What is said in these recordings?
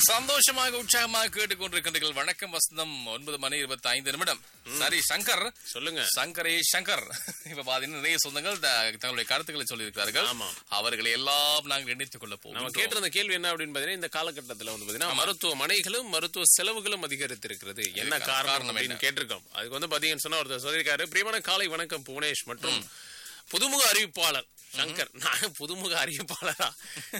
சந்தோஷமாக உற்சாகமாக கேட்டுக்கொண்டிருக்கின்றீர்கள் வணக்கம் வசந்தம் ஒன்பது மணி இருபத்தி ஐந்து நிமிடம் சரி சங்கர் சொல்லுங்க சங்கரே சங்கர் இப்ப பாத்தீங்கன்னா நிறைய சொந்தங்கள் த- தங்களுடைய கருத்துக்களை சொல்லியிருக்கிறார்கள் ஆமாம். அவர்களை எல்லாம் நாங்கள் இணைத்துக் கொள்ள நம்ம போகிறோம் கேட்டிருந்த கேள்வி என்ன அப்படின்னு பாத்தீங்கன்னா இந்த காலகட்டத்துல வந்து பாத்தீங்கன்னா மருத்துவமனைகளும் மருத்துவ செலவுகளும் அதிகரித்திருக்கிறது என்ன இதுக்கு காரணம் காரணம் அப்படின்னு என்ன? கேட்டிருக்கோம் அதுக்கு வந்து பாத்தீங்கன்னு சொன்னா ஒருத்தர் சொல்லியிருக்காரு பிரியமான காலை வணக்கம் புவனேஷ் மற்றும் புதுமுக அறிவிப்பாளர் சங்கர் நான் புதுமுக அறிவிப்பாளரா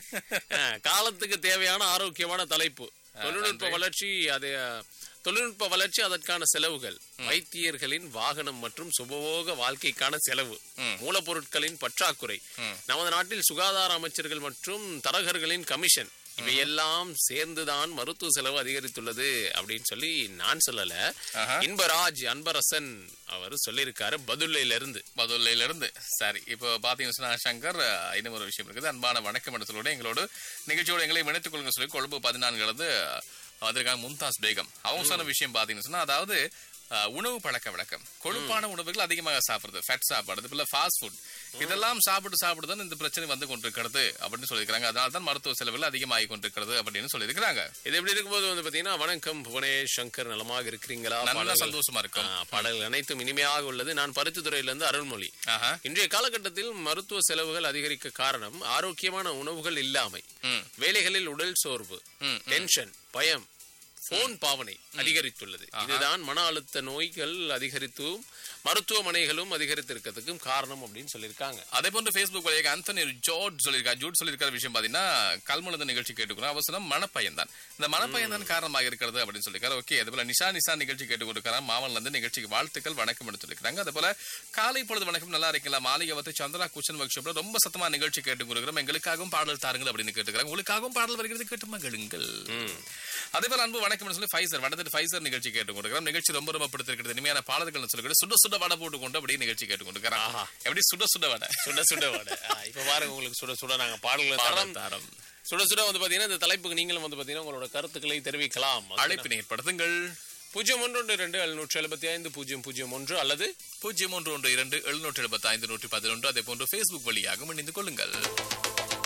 அஹ், காலத்துக்கு தேவையான ஆரோக்கியமான தலைப்பு தொழில்நுட்ப வளர்ச்சி அது அஹ், தொழில்நுட்ப வளர்ச்சி அதற்கான செலவுகள் வைத்தியர்களின் வாகனம் மற்றும் சுபவோக வாழ்க்கைக்கான செலவு மூலப்பொருட்களின் பற்றாக்குறை நமது நாட்டில் சுகாதார அமைச்சர்கள் மற்றும் தரகர்களின் கமிஷன் இவையெல்லாம் சேர்ந்துதான் மருத்துவ செலவு அதிகரித்துள்ளது அப்படின்னு சொல்லி நான் சொல்லல ஆஹா. இன்பராஜ் அன்பரசன் அவர் சொல்லியிருக்காரு பதுல்லையில இருந்து மதுரையில இருந்து சரி இப்போ பாத்தீங்கன்னா சொன்னா, சங்கர் அஹ், இன்னும் ஒரு விஷயம் இருக்குது அன்பான வணக்கம் இடத்திலோட எங்களோடு நிகழ்ச்சியோட எங்களை இணைத்துக் கொள்ளுங்க சொல்லி கொழும்பு பதினான்கு இருந்து வந்திருக்காங்க மும்தாஸ் பேகம் அவங்க சொன்ன விஷயம் பாத்தீங்கன்னா சொன்னா, அதாவது அஹ், உணவு பழக்க வழக்கம் கொழுப்பான உணவுகள் அதிகமாக சாப்பிடுறது ஃபேட் சாப்பாடு இல்ல ஃபாஸ்ட் ஃபுட் இதெல்லாம் சாப்பிட்டு சாப்பிட்டு தான் இந்த பிரச்சனை வந்து கொண்டிருக்கிறது அப்படின்னு சொல்லியிருக்காங்க அதனால தான் மருத்துவ செலவுகள் அதிகமாகி கொண்டிருக்கிறது அப்படின்னு சொல்லியிருக்கிறாங்க இது எப்படி இருக்கும்போது வந்து பாத்தீங்கன்னா வணக்கம் புவனேஷ் சங்கர் நலமாக இருக்கிறீங்களா நல்ல பாடல்கள்- சந்தோஷமா இருக்கும் ஆ, பாடல்கள் அனைத்தும் இனிமையாக உள்ளது நான் பருத்தித்துறையில இருந்து அருள்மொழி ஆஹா இன்றைய காலகட்டத்தில் மருத்துவ செலவுகள் அதிகரிக்க காரணம் ஆரோக்கியமான உணவுகள் இல்லாமை ம். வேலைகளில் உடல் சோர்வு ம், டென்ஷன் பயம் போன் பாவனை அதிகரித்துள்ளது இதுதான் மன அழுத்த நோய்கள் அதிகரித்தும் மருத்துவமனைகளும் அதிகரித்திருக்கிறதுக்கும் காரணம் அப்படின்னு சொல்லியிருக்காங்க அதே போன்று ஃபேஸ்புக் வழியாக ஆந்தனி ஜோர்ஜ் சொல்லியிருக்காரு ஜூட் சொல்லியிருக்கிற விஷயம் பாத்தீங்கன்னா கல்முனது நிகழ்ச்சி கேட்டுக்கிறோம் அவசரம் மனப்பயன் தான் இந்த மனப்பயன் தான் காரணமாக இருக்கிறது அப்படின்னு சொல்லியிருக்காரு ஓகே அதே போல நிஷா நிஷா நிகழ்ச்சி கேட்டுக்கொண்டிருக்கிறார் மாமன்ல இருந்து நிகழ்ச்சிக்கு வாழ்த்துக்கள் வணக்கம் என்று சொல்லியிருக்காங்க அதே போல காலை பொழுது வணக்கம் நல்லா இருக்கீங்களா மாளிகவத்தை சந்திரா குச்சன் ஒர்க் ஷாப்ல ரொம்ப சத்தமா நிகழ்ச்சி கேட்டுக்கொண்டிருக்கிறோம் எங்களுக்காகவும் பாடல் தாருங்கள் அப்படின்னு கேட்டுக்கிறாங்க உங்களுக்காகவும் பாடல் வருகிறது கேட்டு மகிழுங்கள் அதே போல அன்பு வணக்கம் சொல்லி ஃபைசர் வடத்திட்டு ஃபைசர் நிகழ்ச்சி கேட்டுக்கொண்டிருக்கிறோம் நிகழ்ச்சி ரொம்ப ரொம்ப பிடித்திருக்கிறது இனிமையான பாடல்கள் சொல்லிக்கிட்டு சுட சுட வடை போட்டு கொண்டு அப்படியே நிகழ்ச்சி கேட்டுக்கொண்டிருக்கிறான் ஆஹா. எப்படி சுட சுட வடை சுட சுட வடை ஆ, இப்ப பாருங்க உங்களுக்கு சுட சுட நாங்க பாடல்களை பாடல் தரோம் தாரம் சுட சுட வந்து பாத்தீங்கன்னா இந்த தலைப்புக்கு நீங்களும் வந்து பாத்தீங்கன்னா உங்களோட கருத்துக்களை தெரிவிக்கலாம் அழைப்பினை ஏற்படுத்துங்கள் பூஜ்ஜியம் ஒன்று ஒன்று ரெண்டு எழுநூற்றி எழுபத்தி ஐந்து பூஜ்ஜியம் பூஜ்ஜியம் ஒன்று அல்லது பூஜ்ஜியம் ஒன்று ஒன்று இரண்டு எழுநூற்றி எழுபத்தி ஐந்து நூற்றி பதினொன்று அதே போன்று ஃபேஸ்புக் வழியாக இணைந்து கொள்ளுங்கள்